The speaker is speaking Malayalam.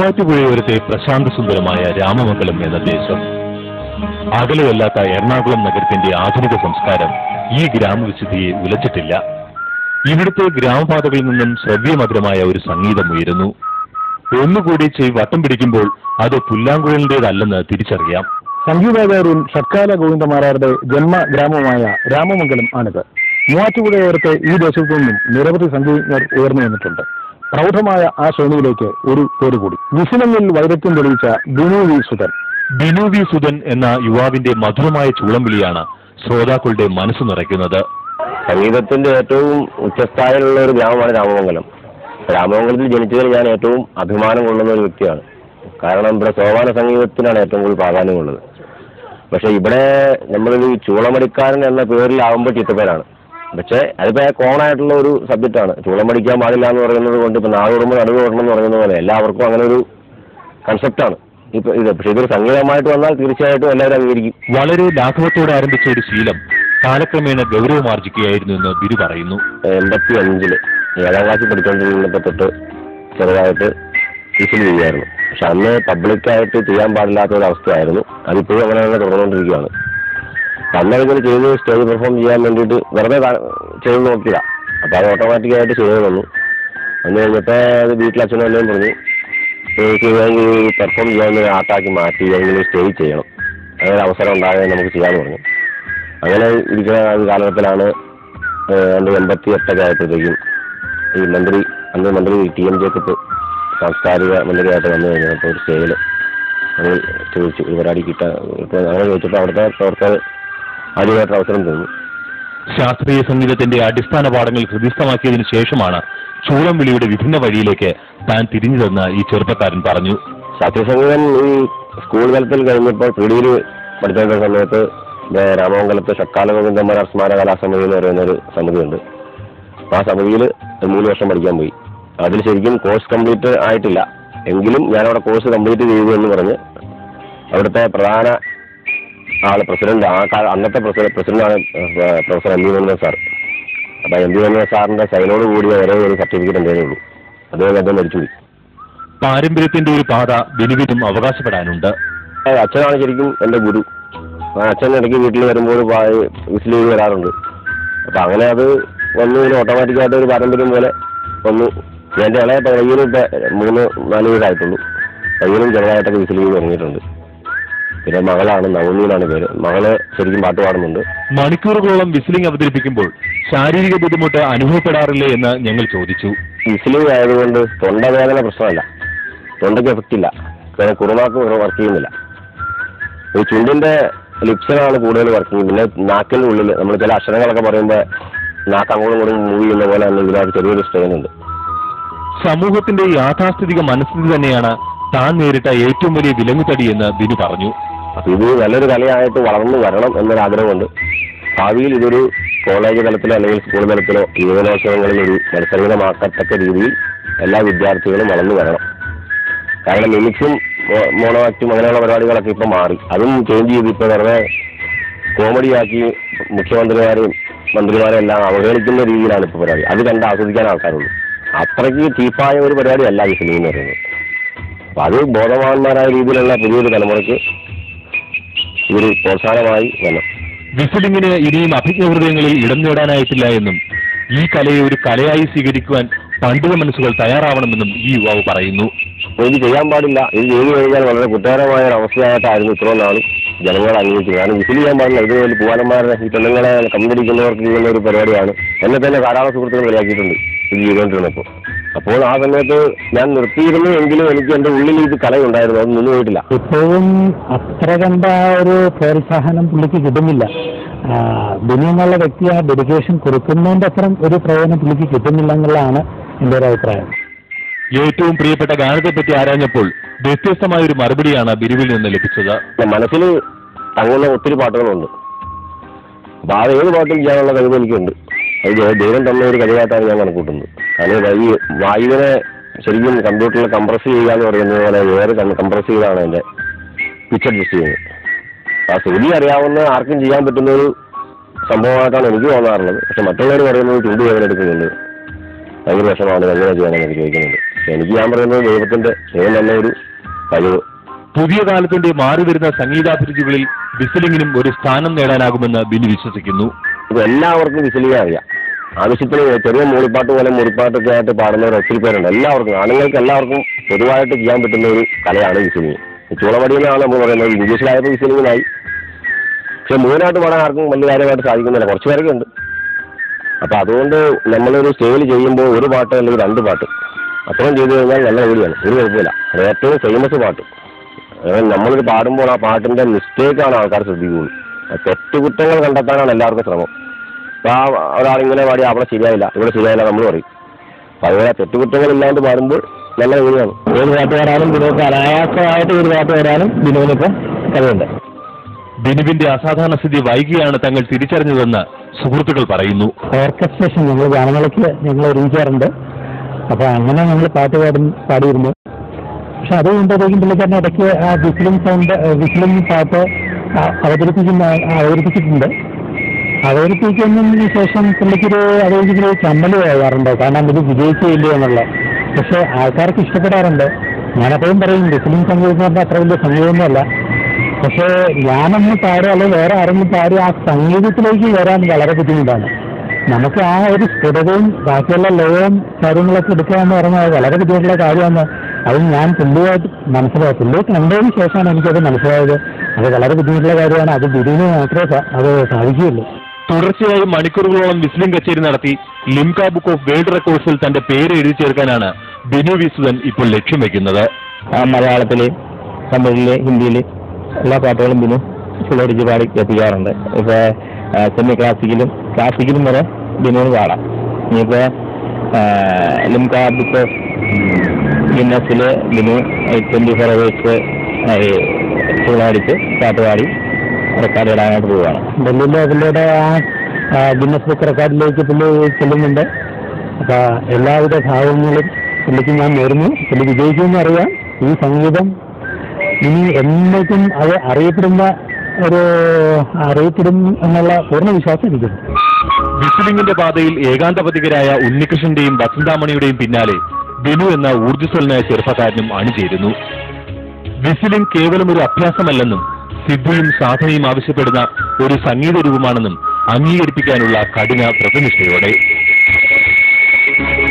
മൂവാറ്റുപുഴയോരത്തെ പ്രശാന്ത സുന്ദരമായ രാമമംഗലം എന്ന ദേശം അകലെയല്ലാത്ത എറണാകുളം നഗരത്തിന്റെ ആധുനിക സംസ്കാരം ഈ ഗ്രാമവിശുദ്ധിയെ ഉലച്ചിട്ടില്ല ഇവിടുത്തെ ഗ്രാമപാതകളിൽ നിന്നും ശ്രവ്യമധുരമായ ഒരു സംഗീതം ഉയരുന്നു ഒന്നുകൂടി ചെയ് വട്ടം പിടിക്കുമ്പോൾ അത് പുല്ലാങ്കുഴലിന്റേതല്ലെന്ന് തിരിച്ചറിയാം സംഗീതാചാര്യൻ ഷട്കാല ഗോവിന്ദമാരാരുടെ ജന്മഗ്രാമമായ രാമമംഗലം ആണിത് മൂവാറ്റുപുഴയോരത്തെ ഈ ദേശത്തു നിന്നും നിരവധി സംഗീതജ്ഞർ ഉയർന്നു വന്നിട്ടുണ്ട് പ്രൗഢമായ ആ ശ്രേണിയിലേക്ക് ഒരു പേര് കൂടി വിസിലങ്ങളിൽ വൈരത്യം തെളിയിച്ച ബിനു വി സുധൻ ബിനു വി സുധൻ എന്ന യുവാവിന്റെ മധുരമായ ചൂളംവിളിയാണ് ശ്രോതാക്കളുടെ മനസ്സ് നിറയ്ക്കുന്നത് സംഗീതത്തിന്റെ ഏറ്റവും ഉച്ചസ്ഥായിലുള്ള ഒരു ഗ്രാമമാണ് രാമമംഗലം രാമമംഗലത്തിൽ ജനിച്ചതിൽ ഞാൻ ഏറ്റവും അഭിമാനം കൊള്ളുന്ന ഒരു വ്യക്തിയാണ് കാരണം ഇവിടെ സോപാന സംഗീതത്തിനാണ് ഏറ്റവും കൂടുതൽ പ്രാധാന്യമുള്ളത് പക്ഷെ ഇവിടെ നമ്മളൊരു ചൂളമടിക്കാരൻ എന്ന പേരിലാവുമ്പോൾ ചീത്തപ്പേരാണ് പക്ഷേ അതിപ്പോ കോണായിട്ടുള്ള ഒരു സബ്ജക്റ്റാണ് ചൂളമടിക്കാൻ പാടില്ല എന്ന് പറയുന്നത് കൊണ്ട് ഇപ്പൊ നാടോടുമ്പോൾ നടുവ് ഓടണം എന്ന് പറയുന്നത് പോലെ എല്ലാവർക്കും അങ്ങനെ ഒരു കൺസെപ്റ്റാണ് ഇപ്പൊ ഇത് പക്ഷെ ഇതൊരു സംഗീതമായിട്ട് വന്നാൽ തീർച്ചയായിട്ടും എല്ലാവരും അംഗീകരിക്കും വളരെ ലാഘവത്തോടെ ആരംഭിച്ച ഒരു ശീലം കാലക്രമേണ ഗൗരവമാർജിക്കുകയായിരുന്നു എന്ന് ബിനു പറയുന്നു എൺപത്തി അഞ്ചില് ഏഴാം ക്ലാസ്സിൽ പഠിച്ചുകൊണ്ടിരുന്നപ്പോൾ തൊട്ട് ചെറുതായിട്ട് വിസിൽ ചെയ്യുമായിരുന്നു പക്ഷെ അന്ന് പബ്ലിക്കായിട്ട് ചെയ്യാൻ പാടില്ലാത്ത ഒരു അവസ്ഥയായിരുന്നു അതിപ്പോഴും അങ്ങനെ തന്നെ തുടർന്നുകൊണ്ടിരിക്കുകയാണ് അന്നതൊക്കെ ചെയ്ത് സ്റ്റേജ് പെർഫോം ചെയ്യാൻ വേണ്ടിയിട്ട് വെറുതെ കാ- ചെയ്ത് നോക്കിയതാ അപ്പോൾ അത് ഓട്ടോമാറ്റിക്കായിട്ട് ചെയ്തു തന്നു അന്ന് കഴിഞ്ഞപ്പോൾ അത് വീട്ടിൽ അച്ഛനും അമ്മയും പറഞ്ഞു എനിക്ക് പെർഫോം ചെയ്യാൻ ഒരു ആർട്ടാക്കി മാറ്റി എങ്കിലും സ്റ്റേജ് ചെയ്യണം അങ്ങനെ ഒരു അവസരം ഉണ്ടാകാൻ നമുക്ക് ചെയ്യാമെന്ന് പറഞ്ഞു അങ്ങനെ ഇരിക്കുന്ന ഒരു കാലഘട്ടത്തിലാണ് രണ്ട് എൺപത്തി എട്ടൊക്കെ ആയപ്പോഴത്തേക്കും ഈ മന്ത്രി അന്ന് മന്ത്രി ടി എം ജേക്കബ് സാംസ്കാരിക മന്ത്രിയായിട്ട് വന്നു കഴിഞ്ഞപ്പോൾ ഒരു സ്റ്റേജിൽ ഞങ്ങൾ ചോദിച്ചു ഒരു പരിപാടി കിട്ടാൻ ഇപ്പോൾ അങ്ങനെ ചോദിച്ചപ്പോൾ അവിടുത്തെ പ്രവർത്തകർ ആദ്യമായിട്ട് അവസരം തന്നു ശാസ്ത്രീയ സംഗീതത്തിന്റെ അടിസ്ഥാന പാഠങ്ങൾ ഹൃദിസ്ഥമാക്കിയതിനു ശേഷമാണ് ചൂളം വിളിയുടെ വിഭിന്ന വഴിയിലേക്ക് താൻ തിരിഞ്ഞതെന്ന് ഈ ചെറുപ്പക്കാരൻ പറഞ്ഞു ശാസ്ത്രീയ സംഗീതം ഈ സ്കൂൾ തലത്തിൽ കഴിഞ്ഞപ്പോൾ പിടിയിൽ പഠിച്ചിരുന്ന സമയത്ത് ഇവിടെ രാമമംഗലത്ത് ഷക്കാല ഗോവിന്ദന്മാരാർ സ്മാരക കലാസമിതി എന്ന് പറയുന്ന ഒരു സമിതിയുണ്ട് അപ്പോൾ ആ സമിതിയിൽ മൂന്ന് വർഷം പഠിക്കാൻ പോയി അതിൽ ശരിക്കും കോഴ്സ് കംപ്ലീറ്റ് ആയിട്ടില്ല എങ്കിലും ഞാനവിടെ കോഴ്സ് കംപ്ലീറ്റ് ചെയ്തു എന്ന് പറഞ്ഞ് അവിടുത്തെ പ്രധാന ആള് പ്രസിഡന്റ് ആ കാല അന്നത്തെ പ്രസിഡന്റ് പ്രസിഡന്റാണ് ഏഹ്, professor M V Manmohan sir അപ്പോൾ എം വി മന്മോഹൻ സാറിന്റെ സൈനോട് കൂടിയ ഒരേ ഒരു സർട്ടിഫിക്കറ്റ് എന്തേ ഉള്ളൂ അദ്ദേഹം അദ്ദേഹം മരിച്ചുപോയി പാരമ്പര്യത്തിന്റെ ഒരു പാത ബിനുവിനും അവകാശപ്പെടാനുണ്ട് ഏ, അച്ഛനാണ് ശരിക്കും എൻ്റെ ഗുരു ആ അച്ഛൻ ഇടയ്ക്ക് വീട്ടിൽ വരുമ്പോൾ വിസിൽ ചെയ്ത് വരാറുണ്ട് അപ്പം അങ്ങനെ അത് വന്നു ഒരു ഓട്ടോമാറ്റിക്കായിട്ട് ഒരു പാരമ്പര്യം പോലെ വന്നു എൻ്റെ ഇളയ പയ്യനും ഇപ്പം മൂന്ന് നാല് വയസ്സായിട്ടുള്ളൂ പയ്യനും ചെറുതായിട്ടൊക്കെ വിസിൽ ചെയ്ത് തുടങ്ങിയിട്ടുണ്ട് പിന്നെ മകളാണ് നവമി എന്നാണ് പേര് മകള് ശരിക്കും പാട്ട് പാടുന്നുണ്ട് മണിക്കൂറുകളോളം വിസിലിംഗ് അവതരിപ്പിക്കുമ്പോൾ ശാരീരിക ബുദ്ധിമുട്ട് അനുഭവപ്പെടാറില്ലേ എന്ന് ഞങ്ങൾ ചോദിച്ചു വിസിലിംഗ് ആയതുകൊണ്ട് തൊണ്ടവേദന പ്രശ്നമല്ല തൊണ്ടയ്ക്ക് എഫക്റ്റ് ഇല്ല കാരണം കുറുനാക്ക് വർക്ക് ചെയ്യുന്നില്ല ഈ ചുണ്ടിന്റെ ലിപ്സിനാണ് കൂടുതൽ വർക്കിംഗ് പിന്നെ നാക്കിന്റെ ഉള്ളിൽ നമ്മൾ ചില അക്ഷരങ്ങളൊക്കെ പറയുമ്പോൾ നാക്ക് അങ്ങോട്ടും ഇങ്ങോട്ടും മൂവ് ചെയ്യുന്ന പോലെ തന്നെ ഇതിനകത്ത് ചെറിയൊരു സ്ട്രെയിൻ ഉണ്ട് സമൂഹത്തിന്റെ യാഥാസ്ഥിതിക മനസ്ഥിതി തന്നെയാണ് താൻ നേരിട്ട ഏറ്റവും വലിയ വിലങ്ങുതടി എന്ന് ബിനു പറഞ്ഞു അപ്പൊ ഇത് നല്ലൊരു കലയായിട്ട് വളർന്നു വരണം എന്നൊരു ആഗ്രഹമുണ്ട് ഭാവിയിൽ ഇതൊരു കോളേജ് തലത്തിലോ അല്ലെങ്കിൽ സ്കൂൾ തലത്തിലോ യുവജനോത്സവങ്ങളിൽ ഒരു മത്സരമാക്കത്തക്ക രീതിയിൽ എല്ലാ വിദ്യാർത്ഥികളും വളർന്നു വരണം കാരണം മിമിക്സും മോ- മോണോ ആക്റ്റും അങ്ങനെയുള്ള പരിപാടികളൊക്കെ ഇപ്പൊ മാറി അതും ചേഞ്ച് ചെയ്ത് ഇപ്പൊ വെറുതെ കോമഡിയാക്കി മുഖ്യമന്ത്രിമാരെയും മന്ത്രിമാരെയും എല്ലാം അവഹേളിക്കുന്ന രീതിയിലാണ് ഇപ്പൊ പരിപാടി അത് കണ്ട് ആസ്വദിക്കാൻ ആൾക്കാരുള്ളൂ അത്രയ്ക്ക് ചീപ്പായ ഒരു പരിപാടിയല്ല ഈ സിനിമ എന്ന് പറയുന്നത് അപ്പൊ അത് ബോധവാന്മാരായ രീതിയിലുള്ള പുതിയൊരു തലമുറയ്ക്ക് ഇതൊരു പ്രോത്സാഹനമായി വരണം വിസിലിംഗിന് ഇനിയും അഭിജ്ഞഹൃദയങ്ങളിൽ ഇടം നേടാനായിട്ടില്ല എന്നും ഈ കലയെ ഒരു കലയായി സ്വീകരിക്കുവാൻ പണ്ഡിത മനസ്സുകൾ തയ്യാറാവണമെന്നും ഈ യുവാവ് പറയുന്നു അപ്പോൾ ഇത് ചെയ്യാൻ പാടില്ല ഇത് ചെയ്തു കഴിഞ്ഞാൽ വളരെ കുറ്റകരമായ ഒരു അവസ്ഥയായിട്ടായിരുന്നു ഇത്രയും നാളും ജനങ്ങൾ അംഗീകരിച്ചത് കാരണം വിസിൽ ചെയ്യാൻ പാടില്ല ഇത് വലിയ പൂവാനന്മാരുടെ ഈ പെണ്ണുങ്ങളെ കമ്പനിക്കുന്നവർക്ക് ചെയ്യുന്ന ഒരു പരിപാടിയാണ് എന്നെ തന്നെ ധാരാളം സുഹൃത്തുക്കൾ കളിയാക്കിയിട്ടുണ്ട് ഇത് ചെയ്തുകൊണ്ടിരുന്നപ്പോൾ അപ്പോൾ ആ സമയത്ത് ഞാൻ നിർത്തിയിരുന്നു എങ്കിലും എനിക്ക് എൻ്റെ ഉള്ളിൽ ഇത് കലയുണ്ടായിരുന്നു അത് നിന്ന് പോയിട്ടില്ല ഇപ്പോഴും അത്ര കണ്ട ഒരു പ്രോത്സാഹനം പുള്ളിക്ക് കിട്ടുന്നില്ല ആ, ബിനു എന്നുള്ള വ്യക്തി ആ ഡെഡിക്കേഷൻ കൊടുക്കുന്നതിന്റെ അത്രയും ഒരു പ്രയോജനം പുള്ളിക്ക് കിട്ടുന്നില്ല എന്നുള്ളതാണ് എൻ്റെ ഒരു അഭിപ്രായം ഏറ്റവും പ്രിയപ്പെട്ട ഗാനത്തെപ്പറ്റി ആരാഞ്ഞപ്പോൾ വ്യത്യസ്തമായ ഒരു മറുപടിയാണ് ബിരുവിൽ നിന്ന് ലഭിച്ചത് എൻ്റെ മനസ്സിൽ തങ്ങുന്ന ഒത്തിരി പാട്ടുകളുണ്ട് അപ്പോൾ ആ ഏത് പാട്ടും ചെയ്യാനുള്ള കഴിവ് എനിക്കുണ്ട് അത് ദൈ- ദൈവം തന്ന ഒരു കഴിവായിട്ടാണ് ഞാൻ കണക്കൂട്ടുന്നത് കാരണം ഈ വായുവിനെ ശരിക്കും കമ്പ്യൂട്ടറിൽ കംപ്രസ് ചെയ്യുക എന്ന് പറയുന്നത് പോലെ വേറെ കംപ്രസ് ചെയ്താണ് അതിൻ്റെ പിക്ചർ അഡ്ജസ്റ്റ് ചെയ്യുന്നത് ആ ശ്രുതി അറിയാവുന്ന ആർക്കും ചെയ്യാൻ പറ്റുന്ന ഒരു സംഭവമായിട്ടാണ് എനിക്ക് തോന്നാറുള്ളത് പക്ഷെ മറ്റുള്ളവർ പറയുന്നത് ചുണ്ട് വേദന എടുക്കുന്നുണ്ട് ഭയങ്കര വിഷമാണ് എങ്ങനെ ചെയ്യണമെന്ന് ചോദിക്കുന്നുണ്ട് എനിക്ക് ഞാൻ പറയുന്നത് ദൈവത്തിന്റെ ദൈവം തന്നെ ഒരു കഴിവ് പുതിയ കാലത്തിന്റെ മാറിവരുന്ന സംഗീതാഭിരുചികളിൽ വിസിലിംഗിനും ഒരു സ്ഥാനം നേടാനാകുമെന്ന് ബിനു വിശ്വസിക്കുന്നു ഇത് എല്ലാവർക്കും വിസിലിംഗ് അറിയാം ആവശ്യത്തിന് ചെറിയ മൂളിപ്പാട്ട് പോലെ മൂളിപ്പാട്ടൊക്കെ ആയിട്ട് പാടുന്നവർ ഒത്തിരി പേരുണ്ട് എല്ലാവർക്കും ആണുങ്ങൾക്ക് എല്ലാവർക്കും പൊതുവായിട്ട് ചെയ്യാൻ പറ്റുന്ന ഒരു കലയാണ് വിസിലിംഗ് ചൂളമടി എന്നാണ് നമ്മൾ പറയുന്നത് ഇംഗ്ലീഷിലായപ്പോൾ വിസിലിംഗിനായി പക്ഷെ മുഴുവനായിട്ട് പാടാൻ ആർക്കും വലിയ കാര്യമായിട്ട് സാധിക്കുന്നില്ല കുറച്ച് പേരൊക്കെ ഉണ്ട് അപ്പൊ അതുകൊണ്ട് നമ്മളൊരു സ്റ്റേജിൽ ചെയ്യുമ്പോൾ ഒരു പാട്ട് അല്ലെങ്കിൽ രണ്ട് പാട്ട് അത്രയും ചെയ്തു കഴിഞ്ഞാൽ നല്ല ജോലിയാണ് ഒരു കുഴപ്പമില്ല അത് ഏറ്റവും ഫേമസ് പാട്ട് അതായത് നമ്മളിത് പാടുമ്പോൾ ആ പാട്ടിന്റെ മിസ്റ്റേക്കാണ് ആൾക്കാർ ശ്രദ്ധിക്കുകയുള്ളൂ ആ തെറ്റുകുറ്റങ്ങൾ കണ്ടെത്താനാണ് എല്ലാവർക്കും ശ്രമം അപ്പൊ ആ ഒരാളിങ്ങനെ പാടി അവിടെ ശരിയായില്ല ഇവിടെ ശരിയായില്ല നമ്മൾ പറയും അപ്പൊ അതുപോലെ തെറ്റുകുറ്റങ്ങൾ ഇല്ലാണ്ട് പാടുമ്പോൾ നല്ല ജോലിയാണ് ഏത് പാട്ട് പാടാനും ബിനുവിന് അനായാസമായിട്ട് ഏത് പാട്ട് പാടാനും ബിനുവിനിപ്പം കഴിവുണ്ട് ബിനുവിന്റെ അസാധാരണ സ്ഥിതി വൈകിയാണ് തങ്ങൾ തിരിച്ചറിഞ്ഞതെന്ന് സുഹൃത്തുക്കൾ പറയുന്നു ഓർക്കസ്ട്രേഷൻ ഞങ്ങൾ ഗാനങ്ങളൊക്കെ ഞങ്ങൾ ഒരുമിക്കാറുണ്ട് അപ്പൊ അങ്ങനെ ഞങ്ങൾ പാട്ട് പാടും പാടിയിരുന്നു പക്ഷെ അത് കഴിയുമ്പോഴത്തേക്കും പുള്ളിക്കാരൻ ഇടയ്ക്ക് ആ വിസിലിംഗ് സൗണ്ട് വിസിലിംഗ് പാട്ട് ആ- അവതരിപ്പിക്കുന്ന അവതരിപ്പിച്ചിട്ടുണ്ട് അവതരിപ്പിക്കുന്നതിന് ശേഷം പുള്ളിക്കൊരു അതൊരു ചമ്മല് ആകാറുണ്ട് കാരണം ഇത് വിജയിച്ചില്ലേ എന്നുള്ള പക്ഷെ ആൾക്കാർക്ക് ഇഷ്ടപ്പെടാറുണ്ട് ഞാനപ്പോഴും പറയും വിസിലിംഗ് സംഗീതം എന്ന് പറഞ്ഞാൽ അത്ര വലിയ സംഗീതമൊന്നുമല്ല പക്ഷേ ഞാനൊന്ന് പാടുക അല്ലെങ്കിൽ വേറെ ആരെങ്കിലും പാടി ആ സംഗീതത്തിലേക്ക് വരാൻ വളരെ ബുദ്ധിമുട്ടാണ് നമുക്ക് ആ ഒരു സ്ഫുടതയും ബാക്കിയുള്ള ലയവും കാര്യങ്ങളൊക്കെ എടുക്കുക എന്ന് പറഞ്ഞാൽ വളരെ ബുദ്ധിമുട്ടുള്ള കാര്യമാണ് അത് ഞാൻ പുള്ളിയായിട്ട് മനസ്സിലായത് പുള്ളിയെ കണ്ടതിന് ശേഷമാണ് എനിക്കത് മനസ്സിലായത് അത് വളരെ ബുദ്ധിമുട്ടുള്ള കാര്യമാണ് അത് ഗുരുവിന് മാത്രമേ സാ- അത് സാധിക്കുകയുള്ളൂ തുടർച്ചയായി മണിക്കൂറുകളോളം വിസ്ലിംഗ് കച്ചേരി നടത്തി ലിംക ബുക്ക് ഓഫ് വേൾഡ് റെക്കോർഡ്സിൽ തന്റെ പേര് എഴുതി ചേർക്കാനാണ് ബിനു വിസുദൻ ഇപ്പോൾ ലക്ഷ്യം വെക്കുന്നത് മലയാളത്തിൽ തമിഴിൽ ഹിന്ദിയിൽ എല്ലാ പാട്ടുകളും ബിനു ഫുള്ളടിച്ച് പാടി എത്തിക്കാറുണ്ട് ഇപ്പോൾ സെമി ക്ലാസിക്കലും ക്ലാസിക്കലും വരെ ബിനുവിന് പാടാം ഇനിയിപ്പോൾ ലിംക ബുക്ക് ഓഫ് ഗിന്നസിൽ ബിനു ട്വൻറ്റി ഫോർ അവേഴ്സ് ഫുള്ളടിച്ച് പാട്ട് പാടി റെക്കോർഡ് ഇടാനായിട്ട് പോവുകയാണ് ഡൽഹിയിലെ പുള്ളിയുടെ ആ ഗിന്നസ് ബുക്ക് റെക്കോർഡിലേക്ക് പുള്ളി ചെല്ലുന്നുണ്ട് അപ്പൊ എല്ലാവിധ ഭാവങ്ങളും പുള്ളിക്ക് ഞാൻ നേരുന്നു പുള്ളി വിജയിക്കുമെന്ന് അറിയാം ഈ സംഗീതം ഇനി എന്നേക്കും അത് അറിയപ്പെടുന്ന ഒരു അറിയപ്പെടും എന്നുള്ള പൂർണ്ണ വിശ്വാസം എനിക്കുണ്ട് വിസ്ലിംഗിന്റെ പാതയിൽ ഏകാന്തപതികരായ ഉണ്ണികൃഷ്ണന്റെയും വസന്താമണിയുടെയും പിന്നാലെ ബിനു എന്ന ഊർജ്ജസ്വലനായ ചെറുപ്പക്കാരനും അണിചേരുന്നു വിസിലിംഗ് കേവലം ഒരു അഭ്യാസമല്ലെന്നും സിദ്ധിയും സാധനയും ആവശ്യപ്പെടുന്ന ഒരു സംഗീത രൂപമാണെന്നും അംഗീകരിപ്പിക്കാനുള്ള കഠിന പ്രതിനിഷ്ഠയോടെ